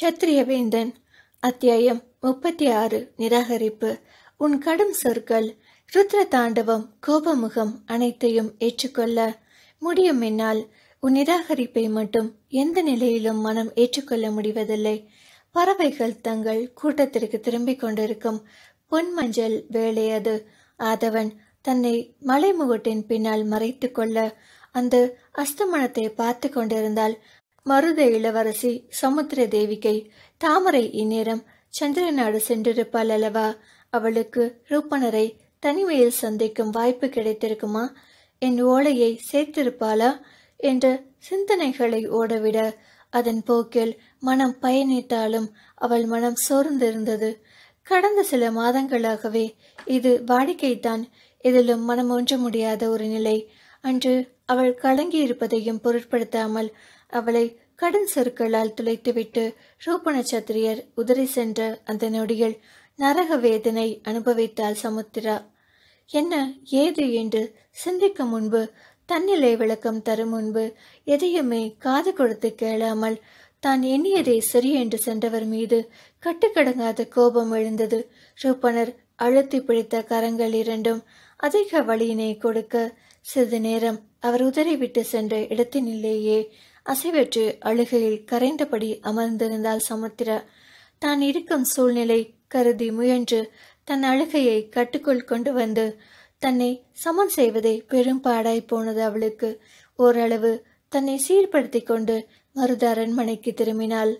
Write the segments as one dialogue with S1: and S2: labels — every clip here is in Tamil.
S1: சத்திரியவேந்தன் அத்தியாயம் முப்பத்தி ஆறு நிராகரிப்பு உன் கடும் சொற்கள் ருத்ர தாண்டவம் கோபமுகம் அனைத்தையும் ஏற்றுக்கொள்ள முடியும் என்னால் உன் நிராகரிப்பை மட்டும் எந்த நிலையிலும் மனம் ஏற்றுக்கொள்ள முடிவதில்லை பறவைகள் தங்கள் கூட்டத்திற்கு திரும்பிக் கொண்டிருக்கும் பொன் மஞ்சள் வேலை அது ஆதவன் தன்னை மலைமுகட்டின் பின்னால் மறைத்து கொள்ள அந்த அஸ்தமனத்தை பார்த்து கொண்டிருந்தால் மருத இளவரசி சமுத்திர தேவிகை தாமரை இந்நேரம் சந்திரநாடு சென்றிருப்பாள் அல்லவா அவளுக்கு ரூப்பனரை தனிமையில் சந்திக்கும் வாய்ப்பு கிடைத்திருக்குமா என் ஓலையை சேர்த்திருப்பாளா என்ற சிந்தனைகளை ஓடவிட அதன் போக்கில் மனம் பயணித்தாலும் அவள் மனம் சோர்ந்திருந்தது கடந்த சில மாதங்களாகவே இது வாடிக்கைத்தான் இதிலும் மனம் ஒன்ற முடியாத ஒரு நிலை அன்று அவள் கலங்கி இருப்பதையும் பொருட்படுத்தாமல் அவளை கடும் சொற்களால் துளைத்துவிட்டு ரூபண சத்திரியர் உதறி சென்ற அந்த நொடியில் நரக வேதனை அனுபவித்தாள் சமுத்திரா என்ன ஏது என்று சிந்திக்கும் முன்பு தன்னிலை விளக்கம் தரும் முன்பு எதையுமே காது கொடுத்து கேளாமல் தான் எண்ணியதை சரி என்று சென்றவர் மீது கட்டுக்கடங்காத கோபம் எழுந்தது ரூபனர் அழுத்தி பிடித்த கரங்கள் இரண்டும் அதிக வழியினை கொடுக்க சிறிது நேரம் அவர் உதறிவிட்டு சென்ற இடத்தினிலேயே அசைவற்று அழுகையில் கரைந்தபடி அமர்ந்திருந்தாள் சமுத்திரா தான் இருக்கும் சூழ்நிலை கருதி முயன்று தன் அழுகையை கட்டுக்குள் கொண்டு வந்து தன்னை சமன் செய்வதே பெரும் பாடாய் போனது அவளுக்கு ஓரளவு தன்னை சீர்படுத்தி கொண்டு மருத அரண்மனைக்கு திரும்பினாள்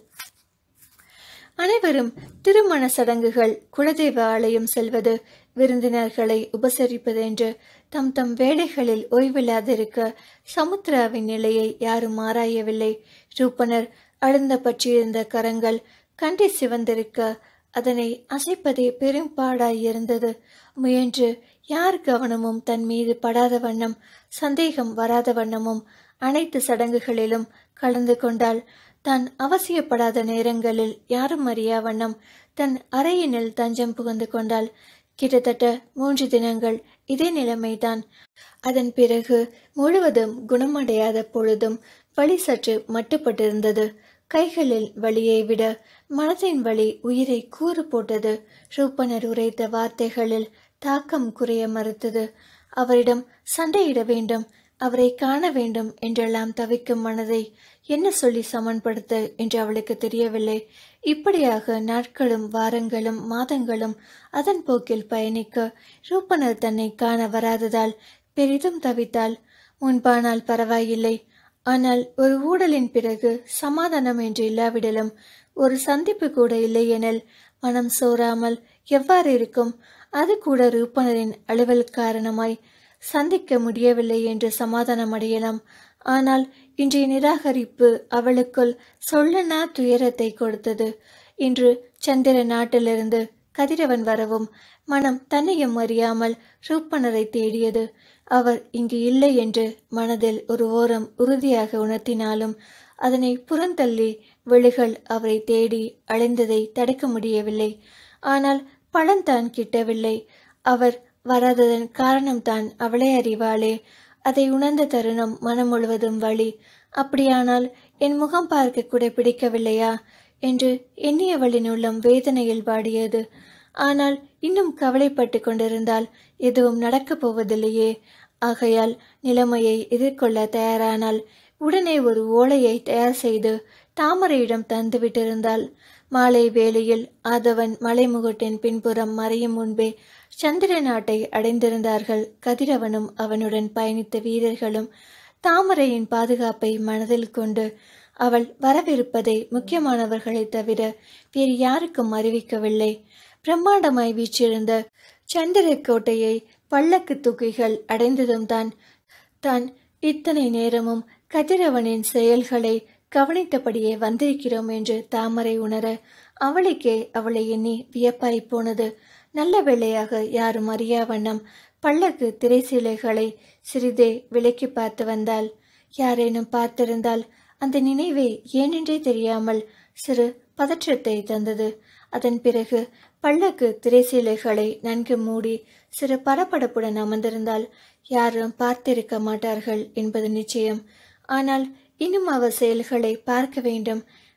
S1: அனைவரும் திருமண சடங்குகள் குலதெய்வ ஆலயம் செல்வது விருந்தினர்களை உபசரிப்பது என்று தம் தம் வேலைகளில் ஓய்வில்லாதிருக்க சமுத்திராவின் நிலையை யாரும் ஆராயவில்லை ரூபனர் அழுந்த பற்றியிருந்த கரங்கள் கண்டி சிவந்திருக்க அதனை அசைப்பதே பெரும் பாடாய் இருந்தது முயன்று யார் கவனமும் தன் மீது படாத வண்ணம் சந்தேகம் வராத வண்ணமும் அனைத்து சடங்குகளிலும் கலந்து கொண்டாள் தான் அவசியப்படாத நேரங்களில் யாரும் அறியா வண்ணம் தன் அறையினில் தஞ்சம் புகுந்து கொண்டாள் கிட்டத்தட்ட மூன்று தினங்கள் இதே நிலைமைதான் அதன் பிறகு முழுவதும் குணமடையாத பொழுதும் வழி சற்று மட்டுப்பட்டிருந்தது கைகளில் வலியை விட மனதின் வலி உயிரை கூறு போட்டது ரூபனர் உரைத்த வார்த்தைகளில் தாக்கம் குறைய மறுத்தது அவரிடம் சண்டையிட வேண்டும் அவரை காண வேண்டும் என்றெல்லாம் தவிக்கும் மனதை என்ன சொல்லி சமன்படுத்த என்று அவளுக்கு தெரியவில்லை இப்படியாக நாட்களும் வாரங்களும் மாதங்களும் அதன் போக்கில் பயணிக்க ரூபனர் தன்னை காண வராததால் பெரிதும் தவித்தாள் முன்பானால் பரவாயில்லை ஆனால் ஒரு ஊடலின் பிறகு சமாதானம் என்று இல்லாவிடலும் ஒரு சந்திப்பு கூட இல்லை எனில் மனம் சோறாமல் எவ்வாறு இருக்கும் அது கூட ரூபனரின் அலுவல் காரணமாய் சந்திக்க முடியவில்லை என்று சமாதானம் அடையலாம் ஆனால் இன்றைய நிராகரிப்பு அவளுக்குள் சொல்லனா துயரத்தை கொடுத்தது இன்று சந்திர நாட்டிலிருந்து கதிரவன் வரவும் மனம் தன்னையும் அறியாமல் ரூப்பனரை தேடியது அவர் இங்கு இல்லை என்று மனதில் ஒரு ஓரம் உறுதியாக உணர்த்தினாலும் அதனை புறந்தள்ளி விழிகள் அவரை தேடி அலைந்ததை தடுக்க முடியவில்லை ஆனால் பழந்தான் கிட்டவில்லை அவர் வராததன் காரணம்தான் அவளே அறிவாளே அதை உணர்ந்த தருணம் மனம் முழுவதும் வழி அப்படியானால் என் முகம் பார்க்க கூட பிடிக்கவில்லையா என்று எண்ணியவளின் உள்ளம் வேதனையில் பாடியது ஆனால் இன்னும் கவலைப்பட்டு கொண்டிருந்தால் எதுவும் நடக்கப் போவதில்லையே ஆகையால் நிலைமையை எதிர்கொள்ள தயாரானால் உடனே ஒரு ஓலையை தயார் செய்து தாமரையிடம் தந்து விட்டிருந்தாள் மாலை வேளையில் ஆதவன் மலைமுகட்டின் பின்புறம் மறையும் முன்பே சந்திர நாட்டை அடைந்திருந்தார்கள் கதிரவனும் அவனுடன் பயணித்த வீரர்களும் தாமரையின் பாதுகாப்பை மனதில் கொண்டு அவள் வரவிருப்பதை முக்கியமானவர்களை தவிர வேறு யாருக்கும் அறிவிக்கவில்லை பிரம்மாண்டமாய் வீற்றிருந்த சந்திர கோட்டையை பல்லக்கு தூக்கிகள் அடைந்ததும் தான் தான் இத்தனை நேரமும் கதிரவனின் செயல்களை கவனித்தபடியே வந்திருக்கிறோம் என்று தாமரை உணர அவளுக்கே அவளை எண்ணி வியப்பாய் போனது நல்ல வேளையாக யாரும் அறியா வண்ணம் பல்லக்கு திரைசீலைகளை சிறிதே விலக்கி பார்த்து வந்தாள் யாரேனும் பார்த்திருந்தால் அந்த நினைவே ஏனென்றே தெரியாமல் சிறு பதற்றத்தை தந்தது அதன் பிறகு பல்லக்கு திரைசீலைகளை நன்கு மூடி சிறு பரபரப்புடன் அமர்ந்திருந்தால் யாரும் பார்த்திருக்க மாட்டார்கள் என்பது நிச்சயம் ஆனால் இன்னும் அவர் செயல்களை பார்க்க வேண்டும்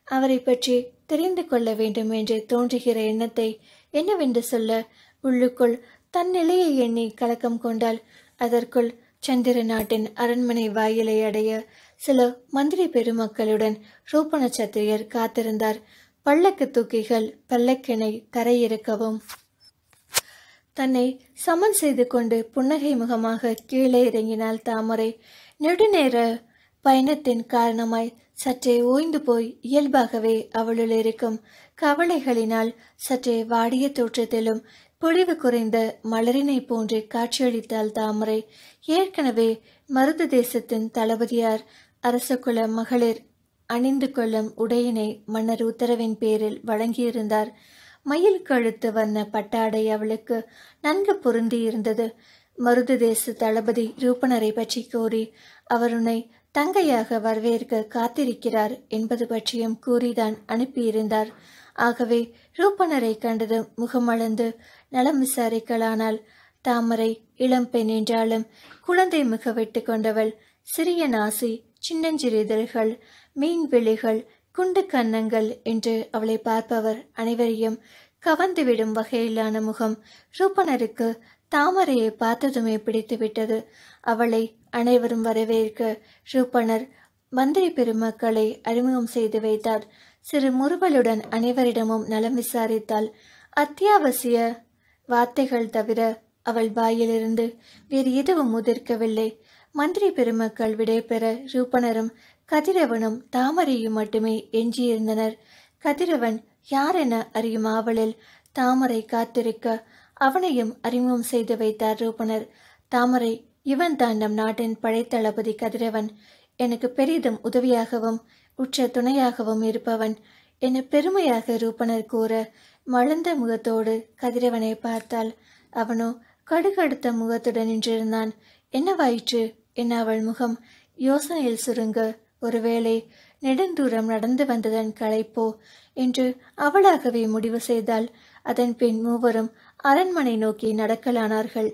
S1: அவரை பற்றி தெரிந்து கொள்ள வேண்டும் என்று தோன்றுகிற எண்ணத்தை என்னவென்று சொல்ல உள்ளுக்குள் தன் நிலையை எண்ணி கலக்கம் கொண்டால் அதற்குள் சந்திர நாட்டின் அரண்மனை வாயிலை அடைய சில மந்திரி பெருமக்களுடன் ரூபண சத்திரியர் காத்திருந்தார் பல்லக்கு தூக்கிகள் பல்லக்கினை தரையிறக்கவும் தன்னை சமன் செய்து கொண்டு புன்னகை முகமாக கீழே இறங்கினாள் தாமரை நெடுநேர பயணத்தின் காரணமாய் சற்றே ஓய்ந்து போய் இயல்பாகவே அவளுள் இருக்கும் கவலைகளினால் சற்றே வாடிய தோற்றத்திலும் பொழிவு குறைந்த மலரினை போன்று காட்சியளித்தாள் தாமரை ஏற்கனவே மருத தேசத்தின் தளபதியார் அரசகுல மகளிர் அணிந்து கொள்ளும் உடையினை மன்னர் உத்தரவின் பேரில் வழங்கியிருந்தார் மயில் கழுத்து வண்ண பட்டாடை அவளுக்கு நன்கு பொருந்தி இருந்தது மருது தேச தளபதி ரூபனரை பற்றி கூறி அவர் உன்னை தங்கையாக வரவேற்க காத்திருக்கிறார் என்பது பற்றியும் கூறிதான் அனுப்பியிருந்தார் ஆகவே ரூபனரை கண்டதும் முகமளந்து நலம் விசாரிக்கலானால் தாமரை இளம்பெண் என்றாலும் குழந்தை முக விட்டு கொண்டவள் சிறிய நாசி சின்னஞ்சிறிதழ்கள் மீன் விழிகள் குண்டு கன்னங்கள் என்று அவளை பார்ப்பவர் அனைவரையும் கவர்ந்துவிடும் வகையிலான முகம் ரூபனருக்கு தாமரையை பார்த்ததுமே பிடித்துவிட்டது அவளை அனைவரும் வரவேற்க ரூபனர் மந்திரி பெருமக்களை அறிமுகம் செய்து வைத்தார் சிறு முறுவலுடன் அனைவரிடமும் நலம் விசாரித்தாள் அத்தியாவசிய வார்த்தைகள் தவிர அவள் வாயிலிருந்து வேறு எதுவும் முதிர்க்கவில்லை மந்திரி பெருமக்கள் விடைபெற ரூபனரும் கதிரவனும் தாமரையும் மட்டுமே எஞ்சியிருந்தனர் கதிரவன் யார் என அறியும் ஆவலில் தாமரை காத்திருக்க அவனையும் அறிமுகம் செய்து வைத்தார் ரூபனர் தாமரை இவன் தான் நம் நாட்டின் படைத்தளபதி கதிரவன் எனக்கு பெரிதும் உதவியாகவும் உற்ற துணையாகவும் இருப்பவன் என பெருமையாக ரூபனர் கூற மலர்ந்த முகத்தோடு கதிரவனை பார்த்தாள் அவனோ கடுகடுத்த முகத்துடன் நின்றிருந்தான் என்னவாயிற்று என அவள் முகம் யோசனையில் சுருங்க ஒருவேளை நெடுந்தூரம் நடந்து வந்ததன் களைப்போ என்று அவளாகவே முடிவு செய்தால் அதன் பின் மூவரும் அரண்மனை நோக்கி நடக்கலானார்கள்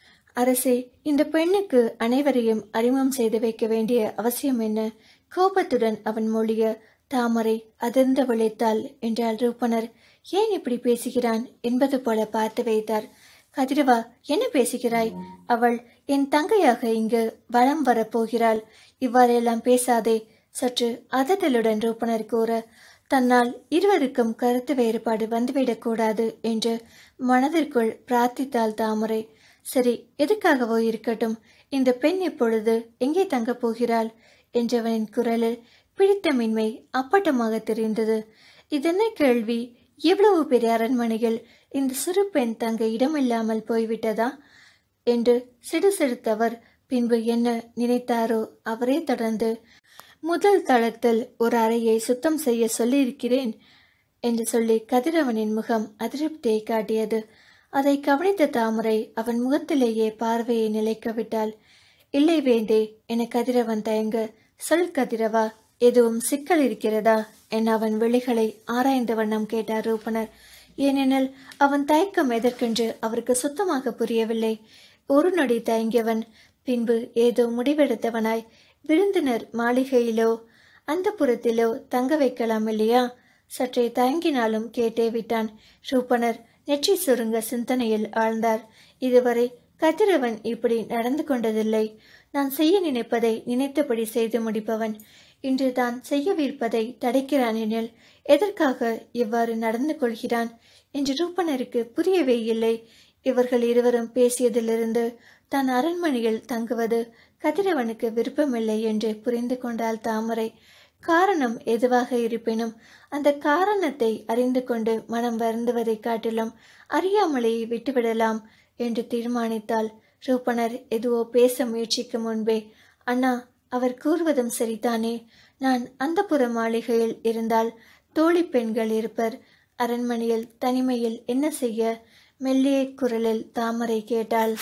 S1: அரசே இந்த பெண்ணுக்கு அனைவரையும் அறிமுகம் செய்து வைக்க வேண்டிய அவசியம் என்ன கோபத்துடன் அவன் மொழிய தாமரை அதிர்ந்து விழித்தாள் என்றால் ரூபனர் ஏன் இப்படி பேசுகிறான் என்பது போல பார்த்து வைத்தார் கதிரவா என்ன பேசுகிறாய் அவள் என் தங்கையாக இங்கு வலம் வரப்போகிறாள் இவ்வாறெல்லாம் பேசாதே சற்று அதட்டலுடன் ரூபனர் கூற தன்னால் இருவருக்கும் கருத்து வேறுபாடு வந்துவிடக்கூடாது என்று மனதிற்குள் பிரார்த்தித்தாள் தாமரை சரி எதுக்காகவோ இருக்கட்டும் இந்த பெண் இப்பொழுது எங்கே தங்கப் போகிறாள் என்றவனின் குரலில் பிடித்தமின்மை அப்பட்டமாக தெரிந்தது இதென்ன கேள்வி இவ்வளவு பெரிய அரண்மனையில் இந்த சிறு பெண் தங்க இடமில்லாமல் போய்விட்டதா என்று சிடுசிடுத்தவர் பின்பு என்ன நினைத்தாரோ அவரே தொடர்ந்து முதல் தளத்தில் ஒரு அறையை சுத்தம் செய்ய சொல்லியிருக்கிறேன் என்று சொல்லி கதிரவனின் முகம் அதிருப்தியை காட்டியது அதை கவனித்த தாமரை அவன் முகத்திலேயே பார்வையை நிலைக்க விட்டாள் இல்லை வேண்டே என கதிரவன் தயங்க சொல் கதிரவா எதுவும் சிக்கல் இருக்கிறதா என அவன் விழிகளை ஆராய்ந்த வண்ணம் கேட்டார் ரூபனர் ஏனெனில் அவன் தயக்கம் எதற்கென்று அவருக்கு சுத்தமாக புரியவில்லை ஒரு நொடி தயங்கியவன் பின்பு ஏதோ முடிவெடுத்தவனாய் விருந்தினர் மாளிகையிலோ அந்த புறத்திலோ தங்க வைக்கலாம் இல்லையா சற்றே தயங்கினாலும் கேட்டே விட்டான் ரூபனர் நெற்றி சுருங்க சிந்தனையில் ஆழ்ந்தார் இதுவரை கதிரவன் இப்படி நடந்து கொண்டதில்லை நான் செய்ய நினைப்பதை நினைத்தபடி செய்து முடிப்பவன் இன்று தான் செய்யவிருப்பதை தடைக்கிறான் எனில் எதற்காக இவ்வாறு நடந்து கொள்கிறான் என்று ரூபனருக்கு புரியவே இல்லை இவர்கள் இருவரும் பேசியதிலிருந்து தான் அரண்மனையில் தங்குவது கதிரவனுக்கு விருப்பமில்லை என்று புரிந்து கொண்டாள் தாமரை காரணம் எதுவாக இருப்பினும் அந்த காரணத்தை அறிந்து கொண்டு மனம் வருந்துவதைக் காட்டிலும் அறியாமலேயே விட்டுவிடலாம் என்று தீர்மானித்தாள் ரூபனர் எதுவோ பேச முயற்சிக்கும் முன்பே அண்ணா அவர் கூறுவதும் சரிதானே நான் அந்த புற மாளிகையில் இருந்தால் தோழி பெண்கள் இருப்பர் அரண்மனையில் தனிமையில் என்ன செய்ய மெல்லிய குரலில் தாமரை கேட்டாள்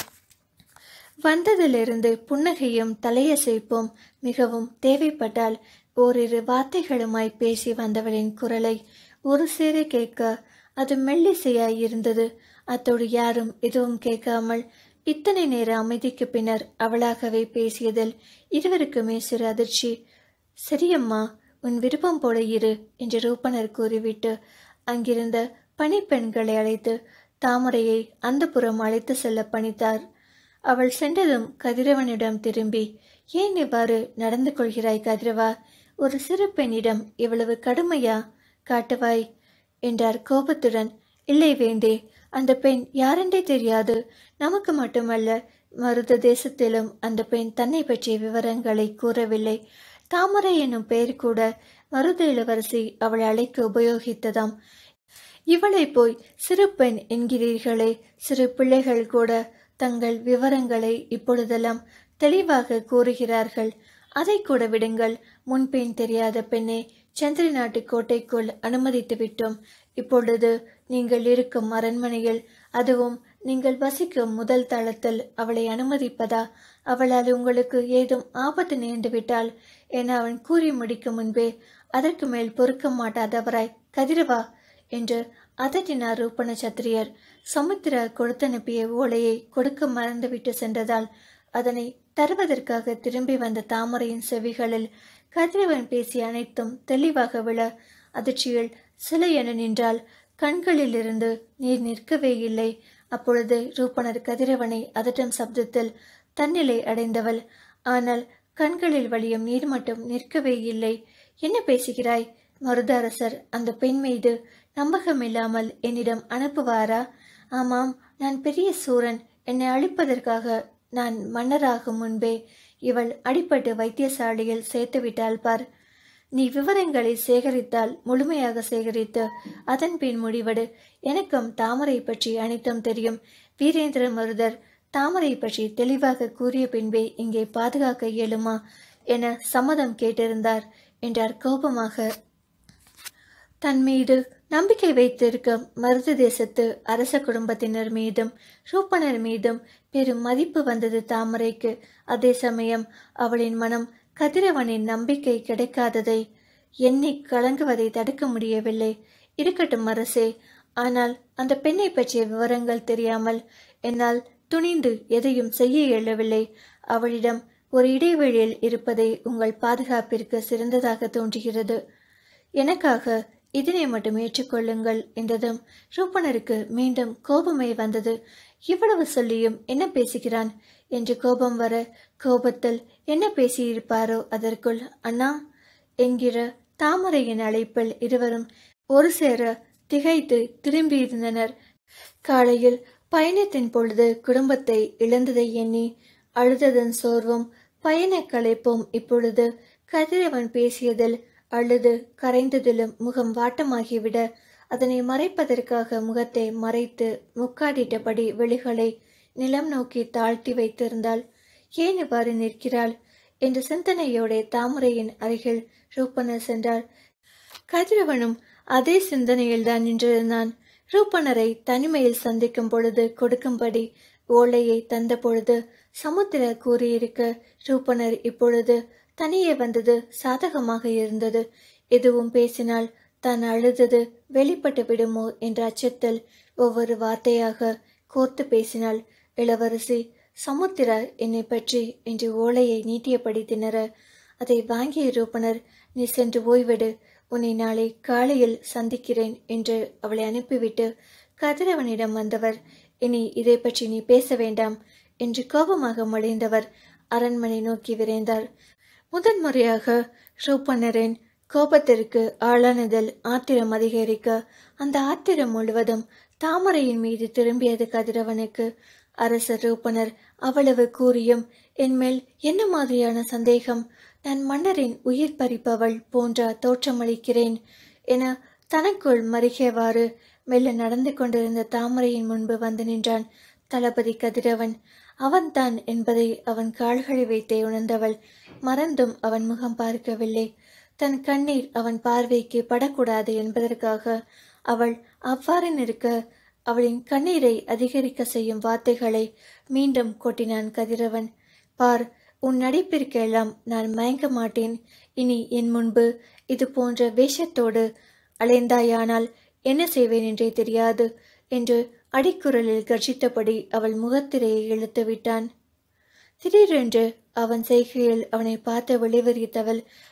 S1: வந்ததிலிருந்து புன்னகையும் தலையசைப்பும் மிகவும் தேவைப்பட்டால் ஓரிரு வார்த்தைகளுமாய் பேசி வந்தவளின் குரலை ஒரு சேர கேட்க அது மெல்லிசையாய் இருந்தது அத்தோடு யாரும் எதுவும் கேட்காமல் இத்தனை நேர அமைதிக்கு பின்னர் அவளாகவே பேசியதில் இருவருக்குமே சிறு அதிர்ச்சி சரியம்மா உன் விருப்பம் போல இரு என்று ரூபனர் கூறிவிட்டு அங்கிருந்த பணிப்பெண்களை அழைத்து தாமரையை அந்த புறம் அழைத்து செல்ல பணித்தார் அவள் சென்றதும் கதிரவனிடம் திரும்பி ஏன் இவ்வாறு நடந்து கொள்கிறாய் கதிரவா ஒரு சிறு பெண்ணிடம் இவ்வளவு கடுமையா காட்டுவாய் என்றார் கோபத்துடன் இல்லை வேண்டே அந்த பெண் யாரென்றே தெரியாது நமக்கு மட்டுமல்ல மருத தேசத்திலும் அந்த பெண் தன்னை பற்றிய விவரங்களை கூறவில்லை தாமரை என்னும் பெயர் கூட மருத இளவரசி அவளை அழைக்க உபயோகித்ததாம் இவளை போய் சிறு பெண் என்கிறீர்களே சிறு பிள்ளைகள் கூட தங்கள் விவரங்களை இப்பொழுதெல்லாம் தெளிவாக கூறுகிறார்கள் அதை கூட விடுங்கள் முன்பின் தெரியாத பெண்ணை சந்திர நாட்டு கோட்டைக்குள் அனுமதித்து விட்டோம் இப்பொழுது நீங்கள் இருக்கும் அரண்மனையில் அதுவும் நீங்கள் வசிக்கும் முதல் தளத்தில் அவளை அனுமதிப்பதா அவளால் உங்களுக்கு ஏதும் ஆபத்து நேர்ந்து விட்டால் என அவன் கூறி முடிக்கும் முன்பே அதற்கு மேல் பொறுக்க மாட்டாதவராய் கதிரவா என்று அதட்டினார் ரூபண சத்திரியர் சமுத்திர கொடுத்தனுப்பிய ஓலையை கொடுக்க மறந்துவிட்டு சென்றதால் அதனை தருவதற்காக திரும்பி வந்த தாமரையின் செவிகளில் கதிரவன் பேசிய அனைத்தும் தெளிவாக விழ அதிர்ச்சியில் சிலை என நின்றால் கண்களிலிருந்து நீர் நிற்கவே இல்லை அப்பொழுது ரூபணர் கதிரவனை அதட்டும் சப்தத்தில் தன்னிலை அடைந்தவள் ஆனால் கண்களில் வழியும் நீர் மட்டும் நிற்கவே இல்லை என்ன பேசுகிறாய் மருதாரசர் அந்த பெண் மீது நம்பகமில்லாமல் என்னிடம் அனுப்புவாரா ஆமாம் நான் பெரிய சூரன் என்னை அழிப்பதற்காக நான் மன்னராகும் முன்பே இவள் அடிபட்டு வைத்தியசாலையில் சேர்த்துவிட்டாள் பார் நீ விவரங்களை சேகரித்தால் முழுமையாக சேகரித்து அதன் பின் முடிவெடு எனக்கும் தாமரை பற்றி அனைத்தும் தெரியும் வீரேந்திர மருதர் தாமரை பற்றி தெளிவாக கூறிய பின்பே இங்கே பாதுகாக்க இயலுமா என சம்மதம் கேட்டிருந்தார் என்றார் கோபமாக தன் மீது நம்பிக்கை வைத்திருக்கும் மருத தேசத்து அரச குடும்பத்தினர் மீதும் ரூபனர் மீதும் பெரும் மதிப்பு வந்தது தாமரைக்கு அதே சமயம் அவளின் மனம் கதிரவனின் நம்பிக்கை கிடைக்காததை எண்ணி கலங்குவதை தடுக்க முடியவில்லை இருக்கட்டும் அரசே ஆனால் அந்த பெண்ணை பற்றிய விவரங்கள் தெரியாமல் என்னால் துணிந்து எதையும் செய்ய இயலவில்லை அவளிடம் ஒரு இடைவெளியில் இருப்பதை உங்கள் பாதுகாப்பிற்கு சிறந்ததாக தோன்றுகிறது எனக்காக இதனை மட்டும் ஏற்றுக்கொள்ளுங்கள் என்றதும் ரூபனருக்கு மீண்டும் கோபமே வந்தது இவ்வளவு சொல்லியும் என்ன பேசுகிறான் என்று கோபம் வர கோபத்தில் என்ன பேசியிருப்பாரோ அதற்குள் அண்ணா என்கிற தாமரையின் அழைப்பில் இருவரும் ஒரு சேர திகைத்து திரும்பியிருந்தனர் காலையில் பயணத்தின் பொழுது குடும்பத்தை இழந்ததை எண்ணி அழுததன் சோர்வும் பயண களைப்பும் இப்பொழுது கதிரவன் பேசியதில் அழுது கரைந்ததிலும் முகம் வாட்டமாகிவிட அதனை மறைப்பதற்காக முகத்தை மறைத்து முக்காடிட்டபடி விழிகளை நிலம் நோக்கி தாழ்த்தி வைத்திருந்தாள் ஏன் இவ்வாறு நிற்கிறாள் என்ற சிந்தனையோட தாமரையின் அருகில் ரூபனர் சென்றார் கதிரவனும் அதே சிந்தனையில்தான் நின்றிருந்தான் ரூபனரை தனிமையில் சந்திக்கும் பொழுது கொடுக்கும்படி ஓலையை தந்த பொழுது சமுத்திர கூறியிருக்க ரூபனர் இப்பொழுது தனியே வந்தது சாதகமாக இருந்தது எதுவும் பேசினால் தான் அழுதது வெளிப்பட்டு விடுமோ என்ற அச்சத்தில் ஒவ்வொரு வார்த்தையாக கோர்த்து பேசினாள் இளவரசி சமுத்திரா என்னை பற்றி என்று ஓலையை நீட்டியபடி திணற அதை வாங்கிய ரூபனர் நீ சென்று ஓய்விடு உன்னை நாளை காலையில் சந்திக்கிறேன் என்று அவளை அனுப்பிவிட்டு கதிரவனிடம் வந்தவர் இனி இதை பற்றி நீ பேச வேண்டாம் என்று கோபமாக மொழிந்தவர் அரண்மனை நோக்கி விரைந்தார் முதன்முறையாக ரூபனரின் கோபத்திற்கு ஆளானதில் ஆத்திரம் அதிகரிக்க அந்த ஆத்திரம் முழுவதும் தாமரையின் மீது திரும்பியது கதிரவனுக்கு அரசர் ரூபனர் அவ்வளவு கூறியும் என்மேல் என்ன மாதிரியான சந்தேகம் நான் மன்னரின் உயிர் பறிப்பவள் போன்ற தோற்றமளிக்கிறேன் என தனக்குள் மறுகியவாறு மெல்ல நடந்து கொண்டிருந்த தாமரையின் முன்பு வந்து நின்றான் தளபதி கதிரவன் அவன்தான் என்பதை அவன் கால்களை வைத்தே உணர்ந்தவள் மறந்தும் அவன் முகம் பார்க்கவில்லை தன் கண்ணீர் அவன் பார்வைக்கு படக்கூடாது என்பதற்காக அவள் அவ்வாறு நிற்க அவளின் கண்ணீரை அதிகரிக்க செய்யும் வார்த்தைகளை மீண்டும் கொட்டினான் கதிரவன் பார் உன் நடிப்பிற்கெல்லாம் நான் மயங்க மாட்டேன் இனி என் முன்பு இது போன்ற வேஷத்தோடு அலைந்தாயானால் என்ன செய்வேன் என்றே தெரியாது என்று அடிக்குரலில் கர்ஜித்தபடி அவள் முகத்திரையை இழுத்து விட்டான் திடீரென்று அவன் செய்கையில் அவனை பார்த்து வெளிவரித்தவள்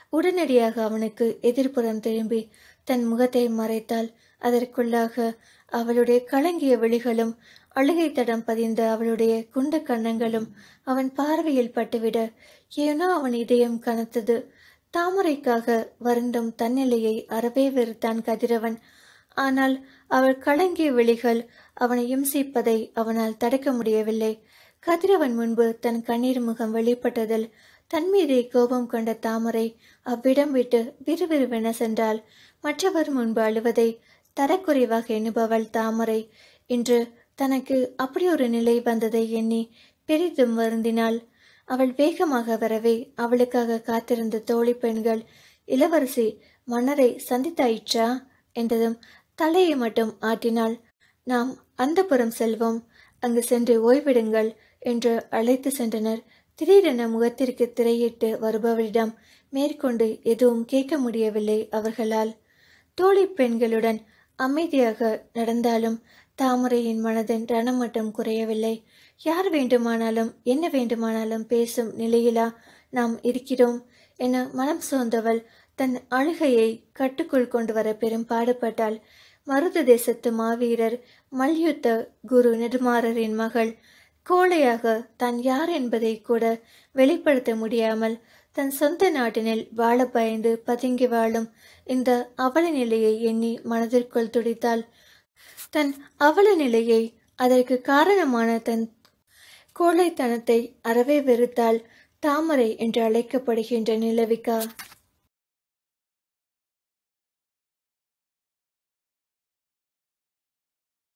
S1: உடனடியாக அவனுக்கு எதிர்ப்புறம் திரும்பி தன் முகத்தை மறைத்தாள் அதற்குள்ளாக அவளுடைய கலங்கிய விழிகளும் அழுகை தடம் பதிந்த அவளுடைய குண்ட கன்னங்களும் அவன் பார்வையில் பட்டுவிட ஏனோ அவன் இதயம் கனத்தது தாமரைக்காக வருந்தும் தன்னிலையை அறவே வெறுத்தான் கதிரவன் ஆனால் அவள் கலங்கிய விழிகள் அவனை இம்சிப்பதை அவனால் தடுக்க முடியவில்லை கதிரவன் முன்பு தன் கண்ணீர் முகம் வெளிப்பட்டதில் தன் மீதே கோபம் கொண்ட தாமரை அவ்விடம் விட்டு விறுவிறுவென சென்றாள் மற்றவர் முன்பு அழுவதை தரக்குறைவாக எண்ணுபவள் தாமரை இன்று தனக்கு அப்படி ஒரு நிலை வந்ததை எண்ணி பெரிதும் வருந்தினாள் அவள் வேகமாக வரவே அவளுக்காக காத்திருந்த தோழி பெண்கள் இளவரசி மன்னரை சந்தித்தாயிற்றா என்றதும் தலையை மட்டும் ஆட்டினாள் நாம் அந்த புறம் செல்வோம் அங்கு சென்று ஓய்விடுங்கள் என்று அழைத்து சென்றனர் திடீரென முகத்திற்கு திரையிட்டு வருபவரிடம் மேற்கொண்டு எதுவும் கேட்க முடியவில்லை அவர்களால் தோழி பெண்களுடன் அமைதியாக நடந்தாலும் தாமரையின் மனதின் ரணம் மட்டும் குறையவில்லை யார் வேண்டுமானாலும் என்ன வேண்டுமானாலும் பேசும் நிலையிலா நாம் இருக்கிறோம் என மனம் சோர்ந்தவள் தன் அழுகையை கட்டுக்குள் கொண்டு வர பெரும் பாடுபட்டாள் மருத தேசத்து மாவீரர் மல்யுத்த குரு நெடுமாறரின் மகள் கோழையாக தான் யார் என்பதை கூட வெளிப்படுத்த முடியாமல் தன் சொந்த நாட்டினில் வாழ பயந்து பதுங்கி வாழும் இந்த அவல நிலையை எண்ணி மனதிற்குள் துடித்தாள் தன் அவல நிலையை அதற்கு காரணமான தன் கோழைத்தனத்தை அறவே வெறுத்தாள் தாமரை என்று அழைக்கப்படுகின்ற நிலவிகா